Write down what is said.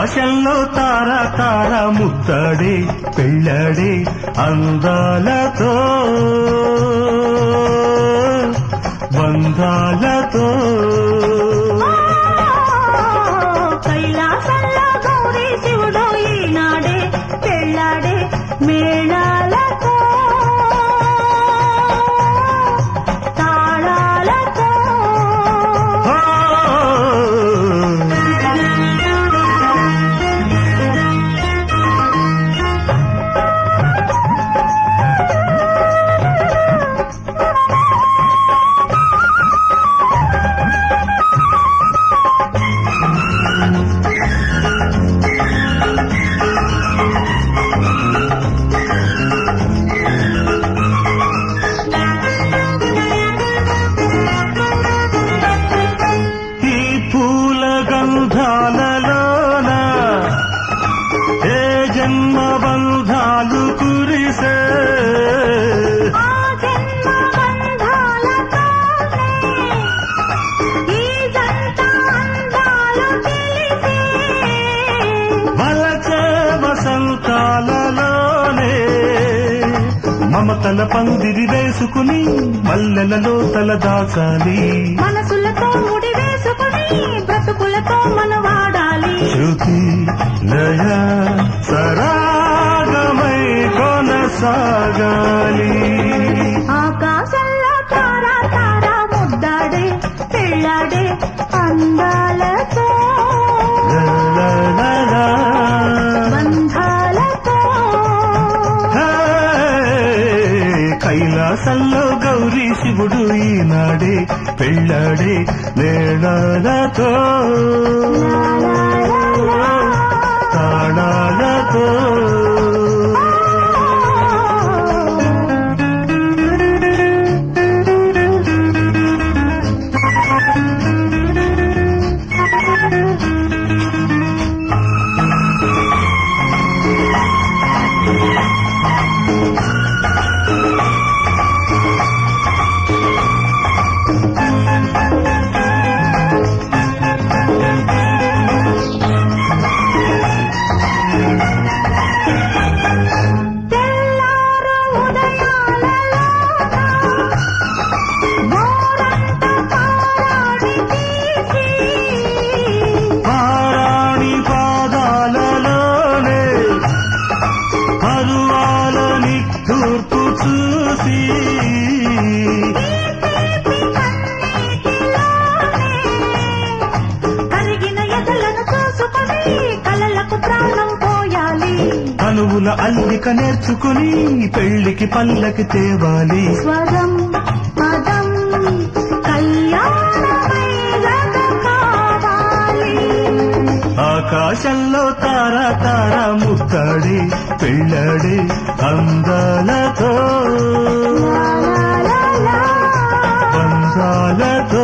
ఆకాశంలో తార తార ముద్దాడే పెళ్ళాడే అందాలతో బంధాలతో కైలాసంలో గౌరీ శివుడు ఈనాడే పెళ్ళాడే మేళాలతో తాళాలతో ఆ! ఈ పూల గంధాలలోన ఏ జన్మ బంధాలు కురిసే ఆ జన్మ బంధాలతోనే ఈ జంట అందాలు తెలిసే వలచే వసంతాలలోనే మమతల పందిరి వేసుకుని మల్లెలలో తల దాచాలి మనసులతో ముడి వేసుకుని బ్రతుకులతో మన వాడాలి శృతి లయ సరాగమై కొనసాగాలి ఆకాశంలో తారా తారా ముద్దాడే పెళ్ళాడే అందాలతో లా లా లా లా. బంధాలతో హే, కైలాసంలో గౌరీ శివుడు ఈనాడే పెళ్ళాడే నేడాలతో లా లా లా తాళాలతో తెల్లారు ఉదయాలలో గోరంత పారాడి తీసి పారాణి పాదాలలోనే పరువాలని తూర్పు చూసి కరిగిన ఎదలను చూసుకొని కలలకు ప్రాణం పోయాలి తనువుల అల్లిక నేర్చుకుని పెళ్లికి పల్లకి తేవాలి స్వరం పదం కళ్యాణమై జగ కావాలి ఆకాశంలో తార తార ముద్దాడి పెళ్ళాడి అందాలతో లా లా లా లా. బంధాలతో